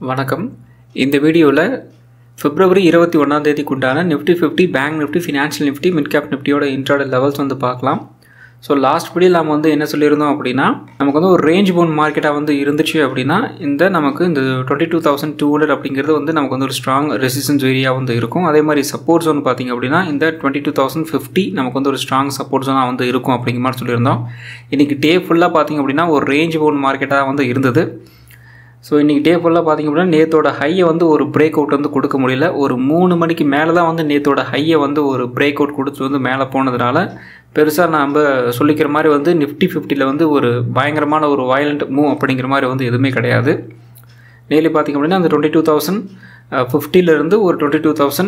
வணக்கம் இந்த வீடியோவில் பிப்ரவரி இருபத்தி ஒன்றாம் தேதிக்கு உண்டான Nifty fifty bank Nifty financial Nifty mid cap நிஃப்டியோட இன்ட்ராட லெவல்ஸ் வந்து பார்க்கலாம் ஸோ லாஸ்ட் வீடியோ நம்ம வந்து என்ன சொல்லியிருந்தோம் அப்படின்னா நமக்கு வந்து ஒரு ரேஞ்ச் போன் மார்க்கெட்டாக வந்து இருந்துச்சு அப்படின்னா இந்த நமக்கு இந்த twenty two thousand two hundred அப்படிங்கிறது வந்து நமக்கு வந்து ஒரு ஸ்ட்ராங் ரெசிஸ்டன்ஸ் ஏரியா வந்து இருக்கும் அதே மாதிரி சப்போர்ட் ஜோன் பார்த்திங்க அப்படின்னா இந்த டுவெண்ட்டி டூ தௌசண்ட் ஃபிஃப்டி நமக்கு வந்து ஒரு ஸ்ட்ராங் சப்போர்ட் ஜோனாக வந்து இருக்கும் அப்படிங்கிற மாதிரி சொல்லியிருந்தோம் இன்றைக்கி டே ஃபுல்லாக பார்த்திங்க அப்படின்னா ஒரு ரேஞ்ச் போன் மார்க்கெட்டாக வந்து இருந்தது ஸோ இன்றைக்கி டே ஃபுல்லாக பார்த்திங்க அப்படின்னா நேத்தோட ஹையை வந்து ஒரு பிரேக் அவுட் வந்து கொடுக்க முடியல ஒரு மூணு மணிக்கு மேலே தான் வந்து நேத்தோட ஹையை வந்து ஒரு பிரேக் அவுட் கொடுத்து வந்து மேலே போனதுனால பெருசாக நம்ம சொல்லிக்கிற மாதிரி வந்து நிஃப்டி ஃபிஃப்டியில் வந்து ஒரு பயங்கரமான ஒரு வயலண்ட் மூவ் அப்படிங்கிற மாதிரி வந்து எதுவுமே கிடையாது டெய்லி பார்த்திங்க அப்படின்னா அந்த டுவெண்ட்டி டூ தௌசண்ட் ஃபிஃப்டிலேருந்து ஒரு twenty two thousand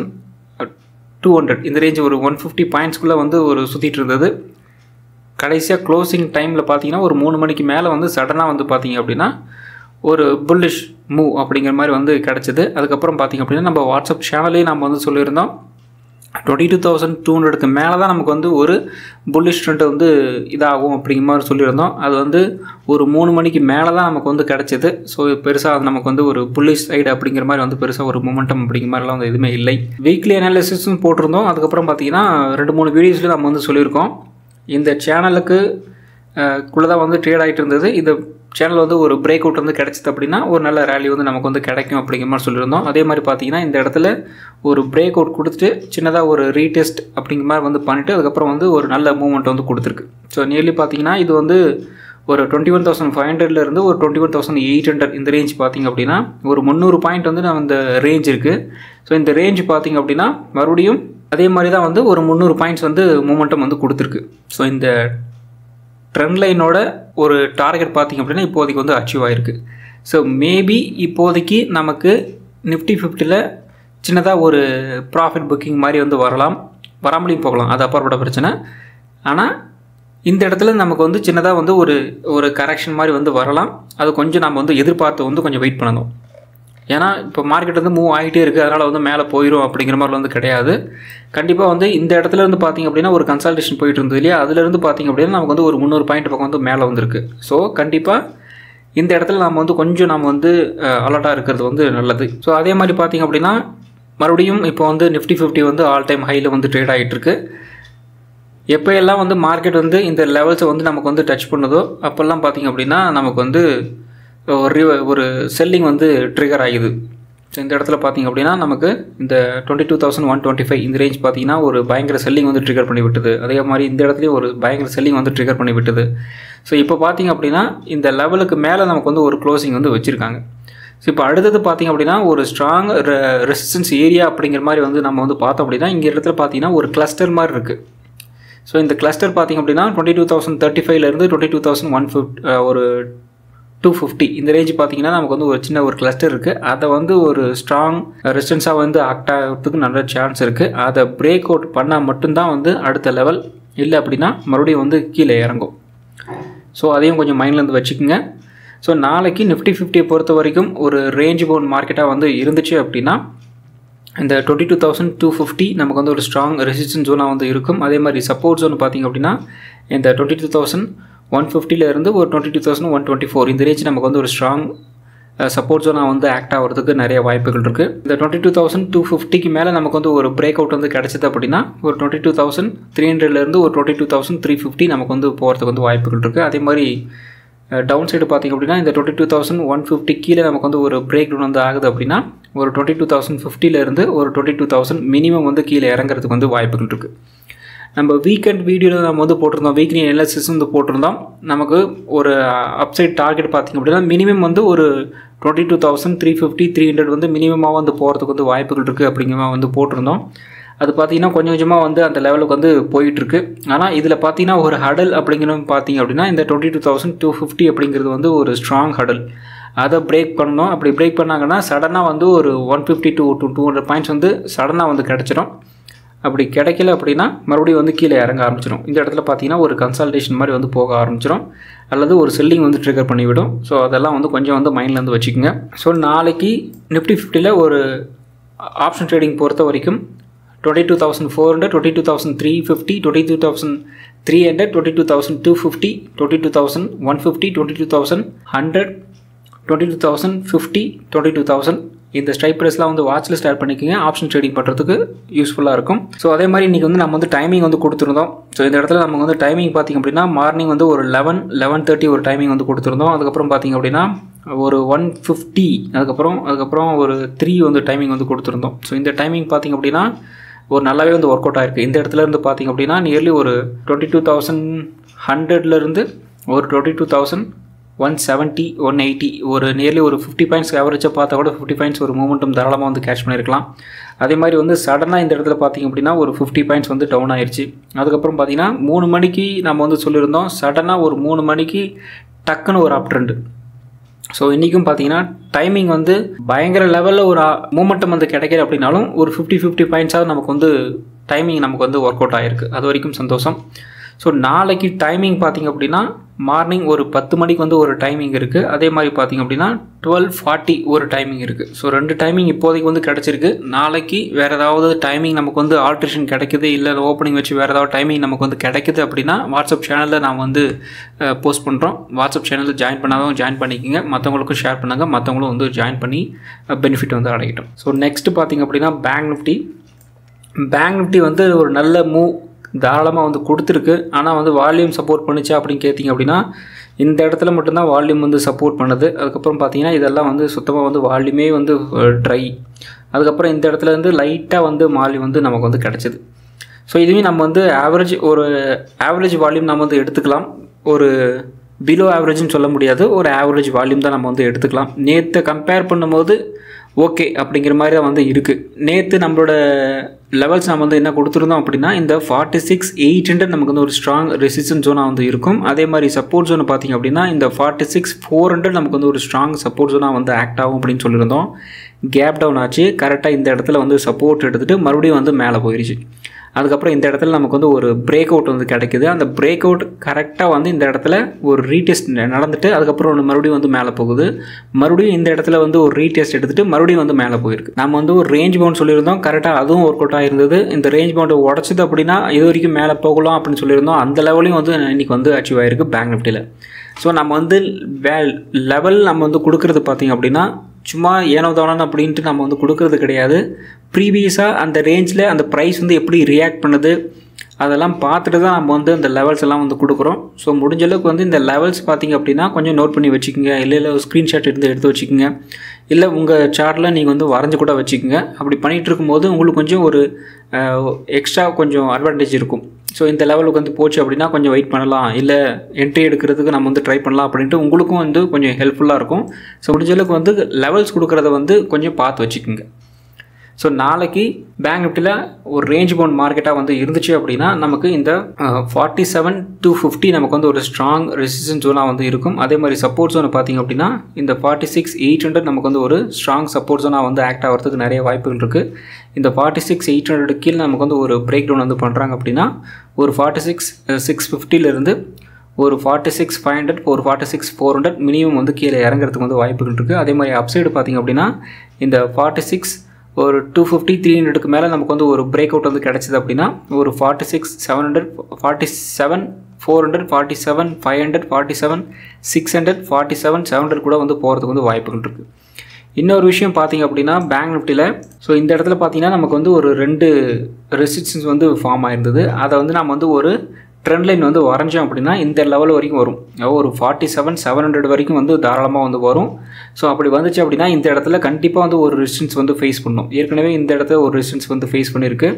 two hundred இந்த ரேஞ்ச் ஒரு ஒன் ஃபிஃப்டி பாயிண்ட்ஸ்குள்ளே வந்து ஒரு சுற்றிட்டு இருந்தது கடைசியாக க்ளோசிங் டைமில் பார்த்தீங்கன்னா ஒரு மூணு மணிக்கு மேலே வந்து சடனாக வந்து பார்த்தீங்க அப்படின்னா ஒரு புல்லிஷ் மூவ் அப்படிங்கிற மாதிரி வந்து கிடச்சிது அதுக்கப்புறம் பார்த்திங்க அப்படின்னா நம்ம வாட்ஸ்அப் சேனல்லே நம்ம வந்து சொல்லியிருந்தோம் டுவெண்ட்டி டூ தௌசண்ட் டூ ஹண்ட்ரடுக்கு மேலே தான் நமக்கு வந்து ஒரு புல்லிஷ் ட்ரெண்ட் வந்து இதாகும் அப்படிங்கிற மாதிரி சொல்லியிருந்தோம் அது வந்து ஒரு மூணு மணிக்கு மேலே தான் நமக்கு வந்து கிடச்சிது ஸோ பெருசாக அது நமக்கு வந்து ஒரு புல்லிஷ் சைடு அப்படிங்கிற மாதிரி வந்து பெருசாக ஒரு மூமெண்டம் அப்படிங்கிற மாதிரிலாம் வந்து எதுவுமே இல்லை வீக்லி அனாலிசிஸும் போட்டிருந்தோம் அதுக்கப்புறம் பார்த்திங்கன்னா ரெண்டு மூணு வீடியோஸ்லையும் நம்ம வந்து சொல்லியிருக்கோம் இந்த சேனலுக்கு குள்ளே தான் வந்து ட்ரேட் ஆகிட்டு இருந்தது இந்த சேனல் வந்து ஒரு பிரேக் அவுட் வந்து கிடச்சிது அப்படின்னா ஒரு நல்ல ரேலி வந்து நமக்கு வந்து கிடைக்கும் அப்படிங்கிற மாதிரி சொல்லியிருந்தோம் அதே மாதிரி பார்த்தீங்கன்னா இந்த இடத்துல ஒரு பிரேக் அவுட் கொடுத்துட்டு சின்னதாக ஒரு ரீடெஸ்ட் அப்படிங்கிற மாதிரி வந்து பண்ணிவிட்டு அதுக்கப்புறம் வந்து ஒரு நல்ல மூவ்மெண்ட் வந்து கொடுத்துருக்கு ஸோ நியர்லி பார்த்தீங்கன்னா இது வந்து ஒரு டுவெண்ட்டி ஒன் தௌசண்ட் ஃபைவ் ஹண்ட்ரட்லேருந்து ஒரு twenty one thousand eight hundred இந்த ரேஞ்ச் பார்த்திங்க அப்படின்னா ஒரு முந்நூறு பாயிண்ட் வந்து நம்ம இந்த ரேஞ்ச் இருக்குது ஸோ இந்த ரேஞ்ச் பார்த்திங்க அப்படின்னா மறுபடியும் அதே மாதிரி தான் வந்து ஒரு முந்நூறு பாயிண்ட்ஸ் வந்து மூமெண்டம் வந்து கொடுத்துருக்கு ஸோ இந்த ட்ரெண்ட் லைனோட ஒரு டார்கெட் பார்த்திங்க அப்படின்னா இப்போதைக்கு வந்து அச்சீவ் ஆகிருக்கு ஸோ மேபி இப்போதைக்கு நமக்கு நிஃப்டி ஃபிஃப்டியில் சின்னதாக ஒரு ப்ராஃபிட் புக்கிங் மாதிரி வந்து வரலாம் வராமலையும் போகலாம் அது அப்பாற்பட்ட பிரச்சனை ஆனால் இந்த இடத்துல நமக்கு வந்து சின்னதாக வந்து ஒரு ஒரு கரெக்ஷன் மாதிரி வந்து வரலாம் அது கொஞ்சம் நம்ம வந்து எதிர்பார்த்து வந்து கொஞ்சம் வெயிட் பண்ணணும் ஏன்னா இப்போ மார்க்கெட் வந்து மூவ் ஆகிட்டே இருக்குது அதனால் வந்து மேலே போயிடும் அப்படிங்கிற மாதிரி வந்து கிடையாது கண்டிப்பாக வந்து இந்த இடத்துல இருந்து பார்த்திங்க அப்படின்னா ஒரு கன்சல்டேஷன் போயிட்டு இருந்தது இல்லையா அதுலேருந்து பார்த்திங்க அப்படின்னா நமக்கு வந்து ஒரு முந்நூறு பாயிண்ட் பக்கம் வந்து மேலே வந்திருக்கு ஸோ கண்டிப்பாக இந்த இடத்துல நம்ம வந்து கொஞ்சம் நம்ம வந்து அலர்ட்டாக இருக்கிறது வந்து நல்லது ஸோ அதே மாதிரி பார்த்திங்க அப்படின்னா மறுபடியும் இப்போ வந்து நிஃப்டி ஃபிஃப்டி வந்து ஆல் டைம் ஹையில் வந்து ட்ரேட் ஆகிட்டுருக்கு எப்போ எல்லாம் வந்து மார்க்கெட் வந்து இந்த லெவல்ஸை வந்து நமக்கு வந்து டச் பண்ணுதோ அப்போல்லாம் பார்த்திங்க அப்படின்னா நமக்கு வந்து ஒரு ஒரு செல்லிங் வந்து ட்ரிகர் ஆகுது ஸோ இந்த இடத்துல பார்த்திங்க அப்படின்னா நமக்கு இந்த twenty two thousand one twenty five இந்த ரேஞ்ச் பார்த்திங்கன்னா ஒரு பயங்கர செல்லிங் வந்து ட்ரிகர் பண்ணி விட்டுது அதே மாதிரி இந்த இடத்துலையும் ஒரு பயங்கர செல்லிங் வந்து ட்ரிகர் பண்ணி விட்டுது ஸோ இப்போ பார்த்திங்க அப்படின்னா இந்த லெவலுக்கு மேலே நமக்கு வந்து ஒரு க்ளோசிங் வந்து வச்சுருக்காங்க ஸோ இப்போ அடுத்தது பார்த்திங்க அப்படின்னா ஒரு ஸ்ட்ராங் ரெசிஸ்டன்ஸ் ஏரியா அப்படிங்கிற மாதிரி வந்து நம்ம வந்து பார்த்தோம் அப்படின்னா இங்கே இடத்துல பார்த்திங்கன்னா ஒரு கிளஸ்டர் மாதிரி இருக்குது ஸோ இந்த கிளஸ்டர் பார்த்திங்க அப்படின்னா டுவெண்ட்டி டூ தௌசண்ட் தேர்ட்டி ஃபைவ்லேருந்து twenty two thousand one fifty ஒரு டூ ஃபிஃப்டி இந்த ரேஞ்ச் பார்த்தீங்கன்னா நமக்கு வந்து ஒரு சின்ன ஒரு கிளஸ்டர் இருக்குது அதை வந்து ஒரு ஸ்ட்ராங் ரெசிஸ்டன்ஸாக வந்து ஆக்ட் ஆகிறதுக்கு நல்ல சான்ஸ் இருக்குது அதை பிரேக் அவுட் பண்ணால் மட்டும்தான் வந்து அடுத்த லெவல் இல்லை அப்படின்னா மறுபடியும் வந்து கீழே இறங்கும் ஸோ அதையும் கொஞ்சம் மைண்டில் இருந்து வச்சுக்கோங்க ஸோ நாளைக்கு நிஃப்டி ஃபிஃப்டியை பொறுத்த வரைக்கும் ஒரு ரேஞ்ச் பவுன் மார்க்கெட்டாக வந்து இருந்துச்சு அப்படின்னா இந்த twenty two thousand two fifty நமக்கு வந்து ஒரு ஸ்ட்ராங் ரெசிஸ்டன்ஸ் ஜோனாக வந்து இருக்கும் அதே மாதிரி சப்போர்ட் ஜோன் பார்த்திங்க அப்படின்னா இந்த டுவெண்ட்டி டூ தௌசண்ட் ஒன் ஃபிஃப்டிலேருந்து ஒரு twenty two thousand one twenty four இந்த ரேஞ்ச் நமக்கு வந்து ஒரு ஸ்ட்ராங் சப்போர்ட் ஜோனாக வந்து ஆக்ட் ஆகிறதுக்கு நிறைய வாய்ப்புகள் இருக்குது இந்த டுவெண்ட்டி டூ தௌசண்ட் டூ ஃபிஃப்டிக்கு மேலே நமக்கு வந்து ஒரு பிரேக் அவுட் வந்து கிடச்சிது அப்படின்னா ஒரு டுவெண்ட்டி டூ தௌசண்ட் த்ரீ ஹண்ட்ரட்லேருந்து ஒரு twenty two thousand three fifty நமக்கு வந்து போகிறதுக்கு வந்து வாய்ப்புகள் இருக்குது அதே மாதிரி டவுன் சைடு பார்த்திங்க அப்படின்னா இந்த twenty two thousand one fifty கீழே நமக்கு வந்து ஒரு பிரேக் டவுன் வந்து ஆகுது அப்படின்னா ஒரு டுவெண்ட்டி டூ தௌசண்ட் ஃபிஃப்டிலேருந்து ஒரு டுவெண்ட்டி டூ தௌசண்ட் மினிமம் வந்து கீழே இறங்குறதுக்கு வந்து வாய்ப்புகள் இருக்குது நம்ம வீக்கெண்ட் வீடியோவில் நம்ம வந்து போட்டிருந்தோம் வீக்லி அனாலிசிஸ் வந்து போட்டிருந்தோம் நமக்கு ஒரு அப்சைட் டார்கெட் பார்த்திங்க அப்படின்னா மினிமம் வந்து ஒரு twenty two thousand three fifty three hundred வந்து மினிமமாக வந்து போகிறதுக்கு வந்து வாய்ப்புகள் இருக்குது அப்படிங்கிற வந்து போட்டிருந்தோம் அது பார்த்திங்கன்னா கொஞ்சம் கொஞ்சமாக வந்து அந்த லெவலுக்கு வந்து போயிட்டுருக்கு ஆனால் இதில் பார்த்தீங்கன்னா ஒரு ஹடல் அப்படிங்கிறது பார்த்தீங்க அப்படின்னா இந்த twenty two thousand two fifty அப்படிங்கிறது வந்து ஒரு ஸ்ட்ராங் ஹடல் அதை பிரேக் பண்ணணும் அப்படி பிரேக் பண்ணாங்கன்னா சடனாக வந்து ஒரு one fifty two two two hundred points வந்து சடனாக வந்து கிடச்சிடும் அப்படி கிடைக்கல அப்படின்னா மறுபடியும் வந்து கீழே இறங்க ஆரம்பிச்சிடும் இந்த இடத்துல பார்த்தீங்கன்னா ஒரு கன்சல்டேஷன் மாதிரி வந்து போக ஆரம்பிச்சிடும் அல்லது ஒரு செல்லிங் வந்து ட்ரிகர் பண்ணிவிடும் ஸோ அதெல்லாம் வந்து கொஞ்சம் வந்து மைண்டில் வந்து வச்சுக்கோங்க ஸோ நாளைக்கு நிஃப்டி ஃபிஃப்டியில் ஒரு ஆப்ஷன் ட்ரேடிங் பொறுத்த வரைக்கும் twenty two thousand four hundred twenty two thousand three fifty twenty two thousand three hundred twenty two thousand two fifty twenty two thousand one fifty twenty two thousand hundred twenty two thousand fifty twenty two thousand இந்த strike ப்ரைஸ்லாம் வந்து வாட்சில் start பண்ணிக்கோங்க option trading பண்ணுறதுக்கு யூஸ்ஃபுல்லாக இருக்கும் so அதே மாதிரி இன்றைக்கி வந்து நம்ம வந்து டைமிங் வந்து கொடுத்துருந்தோம் ஸோ இந்த இடத்துல நம்ம வந்து டைமிங் பார்த்திங்க அப்படின்னா மார்னிங் வந்து ஒரு லெவன் லெவன் தேர்ட்டி ஒரு டைமிங் வந்து கொடுத்துருந்தோம் அதுக்கப்புறம் பார்த்திங்க அப்படின்னா ஒரு ஒன் ஃபிஃப்டி அதுக்கப்புறம் அதுக்கப்புறம் ஒரு த்ரீ வந்து டைமிங் வந்து கொடுத்துருந்தோம் ஸோ இந்த டைமிங் பார்த்திங்க அப்படின்னா ஒரு நல்லாவே வந்து ஒர்க் அவுட் ஆயிருக்கு இந்த இடத்துல இருந்து பார்த்திங்க அப்படின்னா நியர்லி ஒரு டுவெண்ட்டி டூ தௌசண்ட் ஹண்ட்ரட்லேருந்து ஒரு twenty two thousand one seventy one eighty ஒரு நியர்லி ஒரு ஃபிஃப்டி பாயிண்ட்ஸ் ஆவரேஜாக பார்த்தா கூட ஃபிஃப்டி பாயிண்ட்ஸ் ஒரு மூமெண்ட்டும் தாராளமாக வந்து கேட்ச் பண்ணியிருக்கலாம் அதே மாதிரி வந்து சடனாக இந்த இடத்துல பார்த்திங்க அப்படின்னா ஒரு ஃபிஃப்டி பாயிண்ட்ஸ் வந்து டவுன் ஆயிடுச்சு அதுக்கப்புறம் பார்த்திங்கன்னா மூணு மணிக்கு நம்ம வந்து சொல்லியிருந்தோம் சடனாக ஒரு மூணு மணிக்கு டக்குன்னு ஒரு அப் ட்ரெண்டு ஸோ இன்றைக்கும் பார்த்தீங்கன்னா டைமிங் வந்து பயங்கர லெவலில் ஒரு மூமெண்டம் வந்து கிடைக்கிது அப்படின்னாலும் ஒரு ஃபிஃப்டி ஃபிஃப்டி பாயிண்ட்ஸாவது நமக்கு வந்து டைமிங் நமக்கு வந்து ஒர்க் அவுட் ஆகிருக்கு அது வரைக்கும் சந்தோஷம் ஸோ நாளைக்கு டைமிங் பார்த்திங்க அப்படின்னா மார்னிங் ஒரு பத்து மணிக்கு வந்து ஒரு டைமிங் இருக்குது அதே மாதிரி பார்த்திங்க அப்படின்னா டுவெல் ஃபார்ட்டி ஒரு டைமிங் இருக்குது ஸோ ரெண்டு டைமிங் இப்போதைக்கு வந்து கிடச்சிருக்கு நாளைக்கு வேறு ஏதாவது டைமிங் நமக்கு வந்து ஆல்ட்ரேஷன் கிடைக்குது இல்லை ஓப்பனிங் வச்சு வேறு ஏதாவது டைமிங் நமக்கு வந்து கிடைக்குது அப்படின்னா வாட்ஸ்அப் சேனலில் நான் வந்து போஸ்ட் பண்ணுறோம் வாட்ஸ்அப் சேனலில் ஜாயின் பண்ணாதவங்க ஜாயின் பண்ணிக்கோங்க மற்றவங்களுக்கும் ஷேர் பண்ணுங்கள் மற்றவங்களும் வந்து ஜாயின் பண்ணி பெனிஃபிட் வந்து அடையட்டும் ஸோ நெக்ஸ்ட்டு பார்த்திங்க அப்படின்னா பேங்க் நிஃப்டி பேங்க் நிஃப்டி வந்து ஒரு நல்ல மூவ் தாராளமாக வந்து கொடுத்துருக்கு ஆனால் வந்து வால்யூம் சப்போர்ட் பண்ணுச்சா அப்படின்னு கேட்டிங்க அப்படின்னா இந்த இடத்துல மட்டும்தான் வால்யூம் வந்து சப்போர்ட் பண்ணுது அதுக்கப்புறம் பார்த்தீங்கன்னா இதெல்லாம் வந்து சுத்தமாக வந்து வால்யூமே வந்து ட்ரை அதுக்கப்புறம் இந்த இடத்துல இருந்து லைட்டாக வந்து வால்யூம் வந்து நமக்கு வந்து கிடச்சிது ஸோ இதுவே நம்ம வந்து ஆவரேஜ் ஒரு ஆவரேஜ் வால்யூம் நம்ம வந்து எடுத்துக்கலாம் ஒரு பிலோ ஆவரேஜ்னு சொல்ல முடியாது ஒரு ஆவரேஜ் வால்யூம் தான் நம்ம வந்து எடுத்துக்கலாம் நேற்று கம்பேர் பண்ணும்போது ஓகே அப்படிங்கிற மாதிரி தான் வந்து இருக்குது நேற்று நம்மளோட லெவல்ஸ் நம்ம வந்து என்ன கொடுத்துருந்தோம் அப்படின்னா இந்த ஃபார்ட்டி சிக்ஸ் எயிட் ஹண்ட்ரட் நமக்கு வந்து ஒரு ஸ்ட்ராங் ரெசிஸ்டன்ஸ் ஜோனாக வந்து இருக்கும் அதே மாதிரி சப்போர்ட் ஜோனை பார்த்திங்க அப்படின்னா இந்த ஃபார்ட்டி சிக்ஸ் ஃபோர் ஹண்ட்ரட் நமக்கு வந்து ஒரு ஸ்ட்ராங் சப்போர்ட் ஜோனாக வந்து ஆக்ட் ஆகும் அப்படின்னு சொல்லியிருந்தோம் கேப் டவுன் ஆச்சு கரெக்டாக இந்த இடத்துல வந்து சப்போர்ட் எடுத்துகிட்டு மறுபடியும் வந்து மேலே போயிடுச்சு அதுக்கப்புறம் இந்த இடத்துல நமக்கு வந்து ஒரு பிரேக் அவுட் வந்து கிடைக்குது அந்த பிரேக் அவுட் கரெக்டாக வந்து இந்த இடத்துல ஒரு ரீடெஸ்ட் நடந்துட்டு அதுக்கப்புறம் ஒன்று மறுபடியும் வந்து மேலே போகுது மறுபடியும் இந்த இடத்துல வந்து ஒரு ரீடெஸ்ட் எடுத்துகிட்டு மறுபடியும் வந்து மேலே போயிருக்கு நம்ம வந்து ஒரு ரேஞ்ச் பவுண்ட் சொல்லியிருந்தோம் கரெக்டாக அதுவும் ஒர்க் அவுட் ஆகிருந்தது இந்த ரேஞ்ச் பவுண்டை உடச்சிது அப்படின்னா இது வரைக்கும் மேலே போகலாம் அப்படின்னு சொல்லியிருந்தோம் அந்த லெவலையும் வந்து இன்றைக்கி வந்து அச்சீவ் ஆகிருக்கு பேங்க் நிஃப்டியில் ஸோ நம்ம வந்து வே லெவல் நம்ம வந்து கொடுக்குறது பார்த்திங்க அப்படின்னா சும்மா ஏனோ தானோ அப்படின்ட்டு நம்ம வந்து கொடுக்கறது கிடையாது ப்ரீவியஸாக அந்த ரேஞ்சில் அந்த ப்ரைஸ் வந்து எப்படி ரியாக்ட் பண்ணுது அதெல்லாம் பார்த்துட்டு தான் நம்ம வந்து அந்த லெவல்ஸ் எல்லாம் வந்து கொடுக்குறோம் ஸோ முடிஞ்ச அளவுக்கு வந்து இந்த லெவல்ஸ் பார்த்திங்க அப்படின்னா கொஞ்சம் நோட் பண்ணி வச்சுக்கோங்க இல்லை இல்லை ஸ்க்ரீன்ஷாட் இருந்து எடுத்து வச்சுக்கோங்க இல்லை உங்கள் சார்ட்டில் நீங்கள் வந்து வரைஞ்சி கூட வச்சுக்கோங்க அப்படி பண்ணிகிட்டு இருக்கும்போது உங்களுக்கு கொஞ்சம் ஒரு எக்ஸ்ட்ரா கொஞ்சம் அட்வான்டேஜ் இருக்கும் ஸோ இந்த லெவலுக்கு வந்து போச்சு அப்படின்னா கொஞ்சம் வெயிட் பண்ணலாம் இல்லை என்ட்ரி எடுக்கிறதுக்கு நம்ம வந்து ட்ரை பண்ணலாம் அப்படின்ட்டு உங்களுக்கும் வந்து கொஞ்சம் ஹெல்ப்ஃபுல்லாக இருக்கும் ஸோ முடிஞ்ச அளவுக்கு வந்து லெவல்ஸ் கொடுக்குறத வந்து கொஞ்சம் பார்த்து வச்சுக்கோங்க ஸோ நாளைக்கு பேங்க் நிஃப்டியில் ஒரு ரேஞ்ச் பவுண்ட் மார்க்கெட்டாக வந்து இருந்துச்சு அப்படின்னா நமக்கு இந்த ஃபார்ட்டி செவன் டு ஃபிஃப்டி நமக்கு வந்து ஒரு ஸ்ட்ராங் ரெசிஸ்டன்ஸ் ஜோனாக வந்து இருக்கும் அதே மாதிரி சப்போர்ட் ஜோனை பார்த்திங்க அப்படின்னா இந்த ஃபார்ட்டி சிக்ஸ் எயிட் ஹண்ட்ரட் நமக்கு வந்து ஒரு ஸ்ட்ராங் சப்போர்ட் ஜோனாக வந்து ஆக்ட் ஆகிறதுக்கு நிறைய வாய்ப்புகள் இருக்குது இந்த ஃபார்ட்டி சிக்ஸ் எயிட் ஹண்ட்ரட் கீழே நமக்கு வந்து ஒரு பிரேக் டவுன் வந்து பண்ணுறாங்க அப்படின்னா ஒரு ஃபார்ட்டி சிக்ஸ் சிக்ஸ் ஃபிஃப்டிலேருந்து ஒரு ஃபார்ட்டி சிக்ஸ் ஃபைவ் ஹண்ட்ரட் ஒரு forty six four hundred minimum வந்து கீழே இறங்குறதுக்கு வந்து வாய்ப்புகள் இருக்குது அதே மாதிரி அப்சைடு பார்த்திங்க அப்படின்னா இந்த ஃபார்ட்டி சிக்ஸ் ஒரு டூ ஃபிஃப்டி த்ரீ ஹண்ட்ரடுக்கு மேலே நமக்கு வந்து ஒரு பிரேக் அவுட் வந்து கிடச்சிது அப்படின்னா ஒரு forty six seven hundred forty seven four hundred forty seven five hundred forty seven six hundred forty seven seven hundred கூட வந்து போகிறதுக்கு வந்து வாய்ப்புகள் இருக்குது இன்னொரு விஷயம் பார்த்தீங்க அப்படின்னா பேங்க் நிஃப்டியில் ஸோ இந்த இடத்துல பார்த்தீங்கன்னா நமக்கு வந்து ஒரு ரெண்டு ரெசிஸ்டன்ஸ் வந்து ஃபார்ம் ஆயிருந்தது அதை வந்து நம்ம வந்து ஒரு ட்ரெண்ட் லைன் வந்து வரைஞ்சோம் அப்படின்னா இந்த லெவல் வரைக்கும் வரும் ஒரு ஃபார்ட்டி செவன் செவன் ஹண்ட்ரட் வரைக்கும் வந்து தாராளமாக வந்து வரும் ஸோ அப்படி வந்துச்சு அப்படின்னா இந்த இடத்துல கண்டிப்பாக வந்து ஒரு ரெசிஸ்டன்ஸ் வந்து ஃபேஸ் பண்ணும் ஏற்கனவே இந்த இடத்துல ஒரு ரெசிஸ்டன்ஸ் வந்து ஃபேஸ் பண்ணியிருக்கு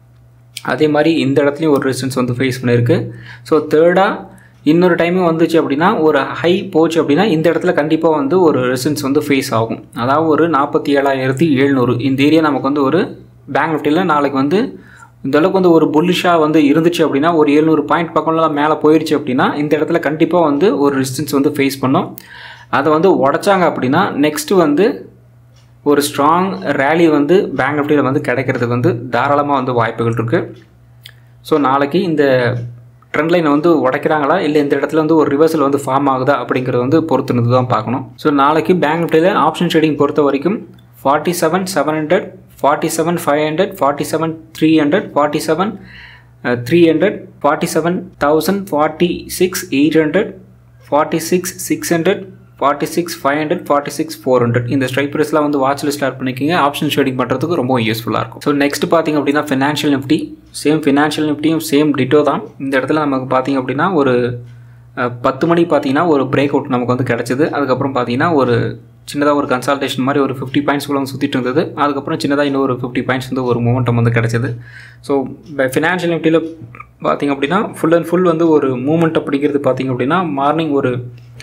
அதே மாதிரி இந்த இடத்துலையும் ஒரு ரெசிஸ்டன்ஸ் வந்து ஃபேஸ் பண்ணியிருக்கு ஸோ தேர்டாக இன்னொரு டைமும் வந்துச்சு அப்படின்னா ஒரு ஹை போச்சு அப்படின்னா இந்த இடத்துல கண்டிப்பாக வந்து ஒரு ரெசிஸ்டன்ஸ் வந்து ஃபேஸ் ஆகும் அதாவது ஒரு நாற்பத்தி ஏழாயிரத்தி எழுநூறு இந்த ஏரியா நமக்கு வந்து ஒரு பேங்க் நிஃப்டியில் நாளைக்கு வந்து இந்த அளவுக்கு வந்து ஒரு புல்லிஷாக வந்து இருந்துச்சு அப்படின்னா ஒரு எழுநூறு பாயிண்ட் பக்கம்லாம் மேலே போயிடுச்சு அப்படின்னா இந்த இடத்துல கண்டிப்பாக வந்து ஒரு ரெசிஸ்டன்ஸ் வந்து ஃபேஸ் பண்ணும் அதை வந்து உடச்சாங்க அப்படின்னா நெக்ஸ்ட்டு வந்து ஒரு ஸ்ட்ராங் ரேலி வந்து பேங்க் நிஃப்டியில் வந்து கிடைக்கிறதுக்கு வந்து தாராளமாக வந்து வாய்ப்புகள் இருக்குது ஸோ நாளைக்கு இந்த ட்ரெண்ட் லைனை வந்து உடைக்கிறாங்களா இல்லை இந்த இடத்துல வந்து ஒரு ரிவர்சல் வந்து ஃபார்ம் ஆகுதா அப்படிங்கிறது வந்து பொறுத்துனது தான் பார்க்கணும் ஸோ நாளைக்கு பேங்க் நிஃப்டியில் ஆப்ஷன் ட்ரேடிங் பொறுத்த வரைக்கும் forty seven seven hundred forty seven five hundred forty seven three hundred forty seven three hundred forty seven thousand forty six eight hundred forty six six hundred forty six five hundred forty six four hundred இந்த strike ப்ரைஸ்லாம் வந்து watch list add பண்ணிக்கிங்க option ஷேடிங் பண்ணுறதுக்கு ரொம்ப யூஸ்ஃபுல்லாக இருக்கும் so next பார்த்திங்க அப்படின்னா ஃபினான்ஷியல் நிஃப்டி சேம் ஃபினான்ஷியல் நிஃப்டியும் சேம் டிட்டோ தான் இந்த இடத்துல நமக்கு பார்த்திங்க அப்படின்னா ஒரு பத்து மணி பார்த்தீங்கன்னா ஒரு பிரேக் அவுட் நமக்கு வந்து கிடச்சிது அதுக்கப்புறம் பார்த்தீங்கன்னா ஒரு சின்னதாக ஒரு கன்சல்டேஷன் மாதிரி ஒரு ஃபிஃப்டி பாயிண்ட்ஸ்குள்ள வந்து சுற்றிட்டு இருந்தது அதுக்கப்புறம் சின்னதாக இன்னொரு ஃபிஃப்டி பாயிண்ட்ஸ் வந்து ஒரு மூமெண்டம் வந்து கிடச்சிது ஸோ ஃபினான்ஷியல் நிஃப்டியில் பார்த்திங்க அப்படின்னா ஃபுல் அண்ட் ஃபுல் வந்து ஒரு மூமெண்ட் அப்படிங்கிறது பார்த்திங்க அப்படின்னா மார்னிங் ஒரு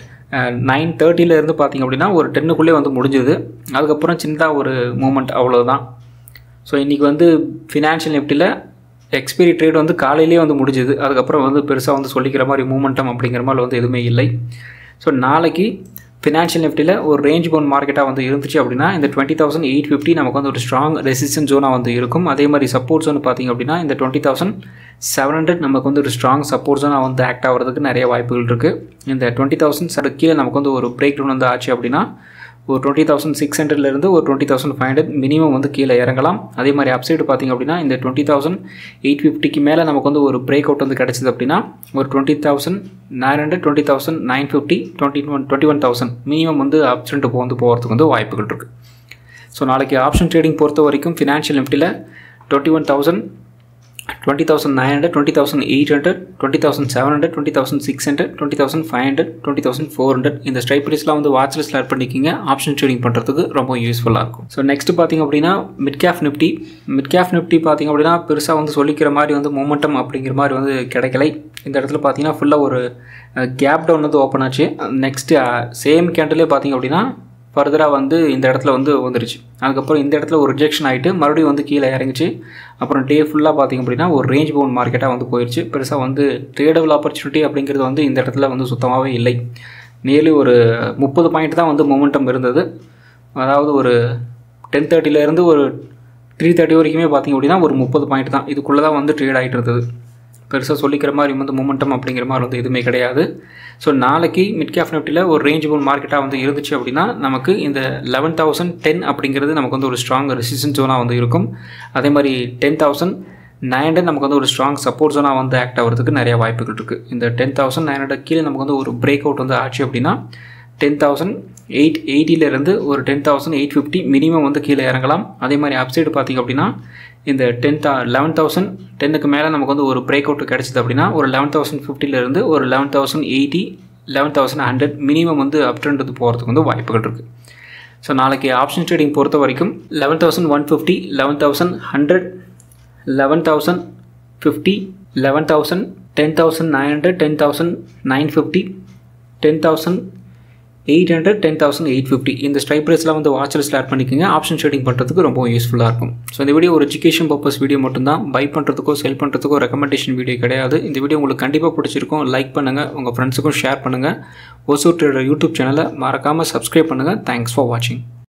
நைன் தேர்ட்டிலேருந்து பார்த்திங்க அப்படின்னா ஒரு டென்னுக்குள்ளே வந்து முடிஞ்சுது அதுக்கப்புறம் சின்னதாக ஒரு மூமெண்ட் அவ்வளோதான் ஸோ இன்றைக்கி வந்து ஃபினான்ஷியல் நிஃப்டியில் எக்ஸ்பைரி ட்ரேட் வந்து காலையிலேயே வந்து முடிஞ்சுது அதுக்கப்புறம் வந்து பெருசாக வந்து சொல்லிக்கிற மாதிரி மூமெண்டம் அப்படிங்கிற மாதிரி வந்து எதுவுமே இல்லை ஸோ நாளைக்கு ஃபினான்ஷியல் நிஃப்டியில் ஒரு ரேஞ்ச் பவுண்ட் மார்க்கெட்டாக வந்து இருந்துச்சு அப்படின்னா இந்த டுவெண்ட்டி தௌசண்ட் எயிட் ஃபிஃப்டி நமக்கு வந்து ஒரு ஸ்ட்ராங் ரெசிஸ்டன்ஸ் ஜோனாக வந்து இருக்கும் அதே மாதிரி சப்போர்ட் ஜோன் பார்த்திங்க அப்படின்னா இந்த டுவெண்ட்டி தௌசண்ட் செவன் ஹண்ட்ரட் நமக்கு வந்து ஒரு ஸ்ட்ராங் சப்போர்ட் ஜோனாக வந்து ஆக்ட் ஆகிறதுக்கு நிறைய வாய்ப்புகள் இருக்குது இந்த டுவெண்ட்டி தௌசண்ட் சடு கீழே நமக்கு வந்து ஒரு பிரேக் டவுன் வந்து ஆச்சு அப்படின்னா ஒரு டுவெண்ட்டி தௌசண்ட் சிக்ஸ் ஹண்ட்ரட்லேருந்து ஒரு twenty thousand five hundred minimum வந்து கீழே இறங்கலாம் அதே மாதிரி அப்சைடு பார்த்திங்க அப்படின்னா இந்த டுவெண்ட்டி தௌசண்ட் எயிட் ஃபிஃப்டிக்கு மேலே நமக்கு வந்து ஒரு பிரேக் அவுட் வந்து கிடச்சிது அப்படின்னா ஒரு twenty thousand nine hundred twenty thousand nine fifty twenty one twenty one thousand minimum வந்து அப்சண்ட் வந்து போகிறதுக்கு வந்து வாய்ப்புகள் இருக்குது ஸோ நாளைக்கு ஆப்ஷன் ட்ரேடிங் பொறுத்த வரைக்கும் ஃபினான்ஷியல் நிஃப்டியில் twenty one thousand twenty thousand nine hundred twenty thousand eight hundred twenty thousand seven hundred twenty thousand six hundred twenty thousand five hundred twenty thousand four hundred இந்த strike ப்ரைஸ்லாம் வந்து watch லிஸ்ட்டில் add பண்ணிக்கிங்க option trading பண்ணுறதுக்கு ரொம்ப யூஸ்ஃபுல்லாக இருக்கும் so next பார்த்திங்க அப்படின்னா mid cap Nifty mid cap Nifty பார்த்திங்க அப்படின்னா பெருசாக வந்து சொல்லிக்கிற மாதிரி வந்து மூமெண்டம் அப்படிங்கிற மாதிரி வந்து கிடைக்கலை இந்த இடத்துல பார்த்தீங்கன்னா ஃபுல்லாக ஒரு கேப் டவுன் வந்து ஓப்பன் ஆச்சு நெக்ஸ்ட்டு சேம் கேண்டிலே பார்த்திங்க அப்படின்னா ஃபர்தராக வந்து இந்த இடத்துல வந்து வந்துருச்சு அதுக்கப்புறம் இந்த இடத்துல ஒரு ரிஜெக்ஷன் ஆகிட்டு மறுபடியும் வந்து கீழே இறங்கிச்சு அப்புறம் டே ஃபுல்லாக பார்த்திங்க அப்படின்னா ஒரு ரேஞ்ச் பவுன் மார்க்கெட்டாக வந்து போயிடுச்சு பெருசாக வந்து ட்ரேடபிள் ஆப்பர்ச்சுனிட்டி அப்படிங்கிறது வந்து இந்த இடத்துல வந்து சுத்தமாகவே இல்லை நியர்லி ஒரு முப்பது பாயிண்ட் தான் வந்து மொமெண்டம் இருந்தது அதாவது ஒரு டென் தேர்ட்டிலேருந்து ஒரு த்ரீ தேர்ட்டி வரைக்குமே பார்த்திங்க அப்படின்னா ஒரு முப்பது பாயிண்ட் தான் இதுக்குள்ளே தான் வந்து ட்ரேட் ஆகிட்டு இருந்தது பெருசாக சொல்லிக்கிற மாதிரி வந்து மூமெண்டம் அப்படிங்கிற மாதிரி வந்து எதுவுமே கிடையாது ஸோ நாளைக்கு மிட் கேஃப் நிஃப்டியில் ஒரு ரேஞ்ச் போல் மார்க்கெட்டாக வந்து இருந்துச்சு அப்படின்னா நமக்கு இந்த லெவன் தௌசண்ட் டென் அப்படிங்கிறது நமக்கு வந்து ஒரு ஸ்ட்ராங் ரெசிஸ்டன்ஸ் ஜோனாக வந்து இருக்கும் அதே மாதிரி டென் தௌசண்ட் நைன் ஹண்ட்ரட் நமக்கு வந்து ஒரு ஸ்ட்ராங் சப்போர்ட் ஜோனாக வந்து ஆக்ட் ஆகிறதுக்கு நிறைய வாய்ப்புகள் இருக்குது இந்த டென் தௌசண்ட் நைன் ஹண்ட்ரட் கீழே நமக்கு வந்து ஒரு பிரேக் அவுட் வந்து ஆச்சு அப்படின்னா டென் தௌசண்ட் எயிட் எயிட்டிலேருந்து ஒரு ten thousand eight fifty minimum வந்து கீழே இறங்கலாம் அதே மாதிரி அப்சைடு பார்த்திங்க அப்படின்னா இந்த டென் தௌ லெவன் தௌசண்ட் டென்னுக்கு மேலே நமக்கு வந்து ஒரு பிரேக் அவுட் கிடச்சிது அப்படின்னா ஒரு லெவன் தௌசண்ட் ஃபிஃப்டிலேருந்து ஒரு eleven thousand eighty eleven thousand hundred minimum வந்து அப் ட்ரெண்ட் போகிறதுக்கு வந்து வாய்ப்புகள் இருக்குது ஸோ நாளைக்கு ஆப்ஷன் ட்ரேடிங் பொறுத்த வரைக்கும் eleven thousand one fifty eleven thousand hundred eleven thousand fifty eleven thousand ten thousand nine hundred ten thousand nine fifty ten thousand eight hundred ten thousand eight fifty இந்த strike ப்ரைஸ்லாம் வந்து watch list add பண்ணிக்கோங்க option ஷேடிங் பண்ணுறதுக்கு ரொம்ப யூஸ்ஃபுல்லாக இருக்கும் so இந்த வீடியோ ஒரு எஜுகேஷன் பர்பஸ் வீடியோ மட்டும்தான் பை பண்ணுறதுக்கோ செல் பண்ணுறதுக்கோ ரெக்கமெண்டேஷன் வீடியோ கிடையாது இந்த வீடியோ உங்களுக்கு கண்டிப்பாக பிடிச்சிருக்கும் லைக் பண்ணுங்கள் உங்கள் ஃப்ரெண்ட்ஸுக்கும் ஷேர் பண்ணுங்கள் ஒசூர் ட்ரேடர் யூடியூப் சேனலை மறக்காமல் சப்ஸ்கிரைப் பண்ணுங்கள் தேங்க்ஸ் ஃபார் வாட்சிங்